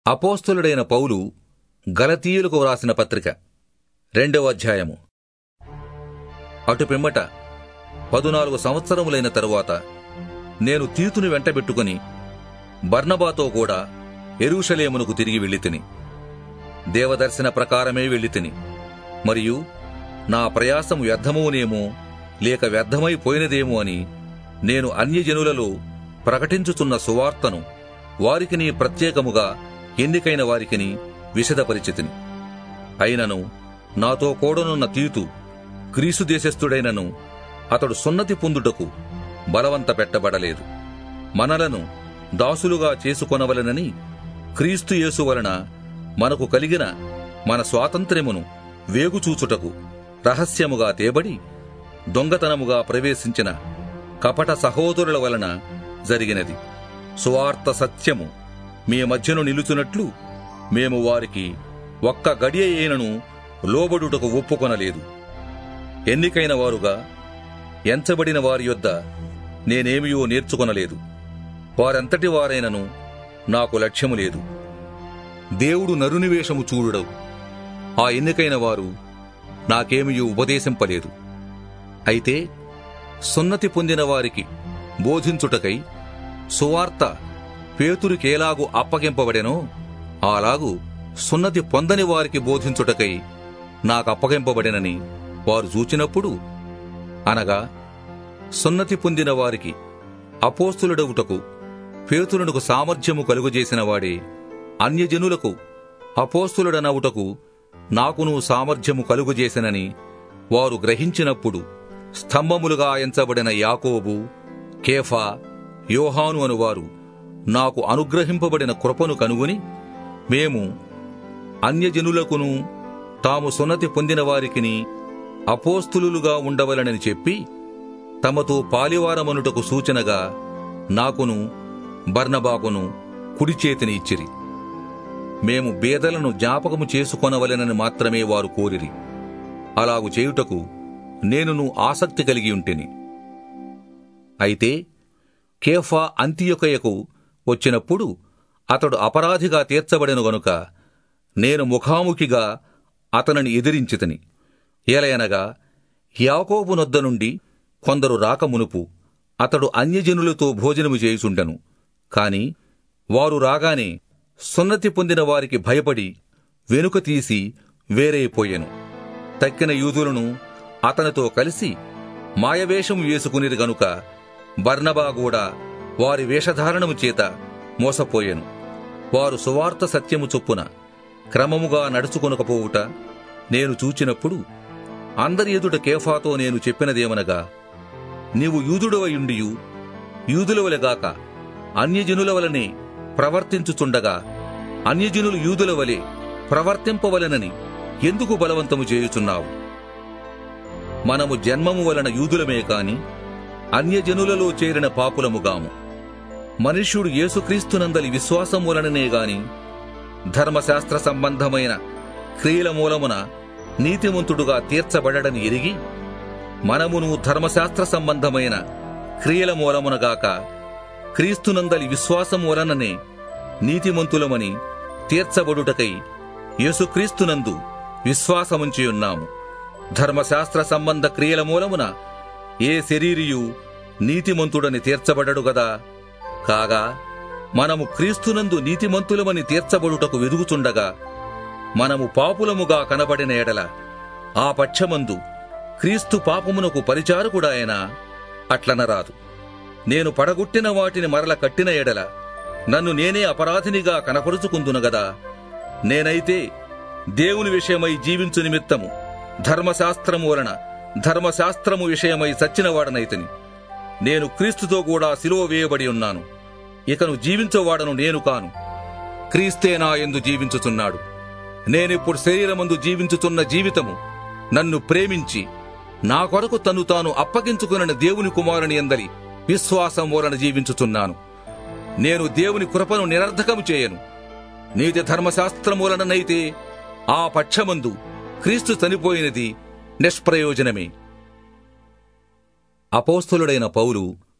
అపోస్తలుడైన పౌలు గలతీయులకు వ్రాసిన పత్రిక రెండవ అధ్యాయము అటు పిమ్మట పదునాలుగు సంవత్సరములైన తరువాత నేను తీతుని వెంటబెట్టుకుని బర్నబాతో కూడా ఎరుషలేమునకు తిరిగి వెళ్ళితిని దేవదర్శన ప్రకారమే వెళ్ళితిని మరియు నా ప్రయాసం వ్యర్థమవునేమో లేక వ్యర్థమైపోయినదేమో అని నేను అన్యజనులలో ప్రకటించుచున్న సువార్తను వారికిని ప్రత్యేకముగా ఎన్నికైన వారికిని విశదపరిచితిని అయినను నాతో కూడనున్న తీతు గ్రీసు దేశస్థుడైనను అతడు సున్నతి పొందుటకు బలవంత పెట్టబడలేదు మనలను దాసులుగా చేసుకొనవలనని క్రీస్తు యేసు వలన మనకు కలిగిన మన స్వాతంత్ర్యమును వేగుచూచుటకు రహస్యముగా తేబడి దొంగతనముగా ప్రవేశించిన కపట సహోదరుల వలన జరిగినది సువార్త సత్యము మీ మధ్యను నిలుచున్నట్లు మేము వారికి ఒక్క గడియ అయినను లోబడుటకు ఒప్పుకొనలేదు ఎన్నికైన వారుగా ఎంచబడిన వారి యొద్ద నేనేమియో నేర్చుకొనలేదు వారంతటి వారైనను నాకు లక్ష్యము లేదు దేవుడు నరునివేషము చూడుడవు ఆ ఎన్నికైన వారు నాకేమియూ ఉపదేశింపలేదు అయితే సున్నతి పొందిన వారికి బోధించుటకై సువార్త పేతురికేలాగు అప్పగింపబడెనో అలాగు సున్నతి పొందని వారికి బోధించుటకై నాకు అప్పగింపబడెనని వారు చూచినప్పుడు అనగా సున్నతి పొందిన వారికి అపోస్తులుడవుటకు పేతురునకు సామర్థ్యము కలుగజేసిన వాడే అన్యజనులకు అపోస్తులుడనవుటకు నాకును సామర్థ్యము కలుగజేసినని వారు గ్రహించినప్పుడు స్తంభములుగా ఎంచబడిన యాకోబు కేఫా యోహాను అనువారు నాకు అనుగ్రహింపబడిన కృపను కనుగొని మేము అన్యజనులకును తాము సున్నతి పొందిన వారికిని అపోస్తులుగా ఉండవలనని చెప్పి తమతో పాలివారమనుటకు సూచనగా నాకును బర్నబాకును కుడి చేతిని ఇచ్చిరి మేము బేదలను జ్ఞాపకము చేసుకొనవలెనని మాత్రమే వారు కోరిరి అలాగు చేయుటకు నేనును ఆసక్తి కలిగి ఉంటిని అయితే కేఫా అంత్యొకయకు వచ్చినప్పుడు అతడు అపరాధిగా తీర్చబడెను గనుక నేను ముఖాముఖిగా అతనిని ఎదిరించితని ఏలయనగా యాకోబు నొద్ద నుండి కొందరు రాకమునుపు అతడు అన్యజనులతో భోజనము చేయుచుండెను కాని వారు రాగానే సున్నతి పొందిన వారికి భయపడి వెనుక తీసి వేరైపోయెను తక్కిన యూదులను అతనితో కలిసి మాయవేషం వేసుకునిది గనుక బర్నబా కూడా వారి వేషధారణము చేత మోసపోయెను వారు సువార్త సత్యము చొప్పున క్రమముగా నడుచుకొనకపోవుట నేను చూచినప్పుడు అందరి ఎదుట కేఫాతో నేను చెప్పినదేమనగా నీవు యూదుడవయుండియు యూదుల వలెగాక అన్యజనుల వలనే ప్రవర్తించుచుండగా అన్యజనులు యూదుల వలె ప్రవర్తింపవలెనని ఎందుకు బలవంతము చేయుచున్నావు మనము జన్మము వలన యూదులమే కాని అన్యజనులలో చేరిన పాపులముగాము మనుష్యుడు యేసుక్రీస్తునందలి విశ్వాసం వలననే గాని ధర్మశాస్త్ర సంబంధమైన క్రియల మూలమున నీతిమంతుడుగా తీర్చబడడని ఎరిగి మనమును ధర్మశాస్త్ర సంబంధమైన క్రియల మూలమునగాక క్రీస్తునందలి విశ్వాసం వలననే నీతిమంతులమని తీర్చబడుటకై యేసుక్రీస్తునందు విశ్వాసముంచి ఉన్నాము ధర్మశాస్త్ర సంబంధ క్రియల మూలమున ఏ శరీరియు నీతిమంతుడని తీర్చబడడు గదా కాగా మనము క్రీస్తునందు నీతిమంతులమని తీర్చబడుటకు వెదుగుచుండగా మనము పాపులముగా కనబడిన ఎడల ఆ పక్షమందు క్రీస్తు పాపమునకు పరిచారకుడాయన అట్లనరాదు నేను పడగొట్టిన వాటిని మరల కట్టిన ఎడల నన్ను నేనే అపరాధినిగా కనపరుచుకుందును గదా నేనైతే దేవుని విషయమై జీవించు నిమిత్తము ధర్మశాస్త్రము వలన ధర్మశాస్త్రము విషయమై సచ్చినవాడనైతని నేను క్రీస్తుతో కూడా సిలువ వేయబడి ఉన్నాను ఇకను జీవించేవాడను నేను కాను క్రీస్తే నా ఎందు జీవించుచున్నాడు నేనిప్పుడు శరీరమందు జీవించుతున్న జీవితము నన్ను ప్రేమించి నా కొరకు తను తాను అప్పగించుకున్న దేవుని కుమారుని ఎందలి విశ్వాసం వలన జీవించుచున్నాను నేను దేవుని కృపను నిరర్ధకము చేయను నీతి ధర్మశాస్త్రం వలననైతే ఆ పక్షమందు క్రీస్తు చనిపోయినది నిష్ప్రయోజనమే అపోస్తులుడైన పౌలు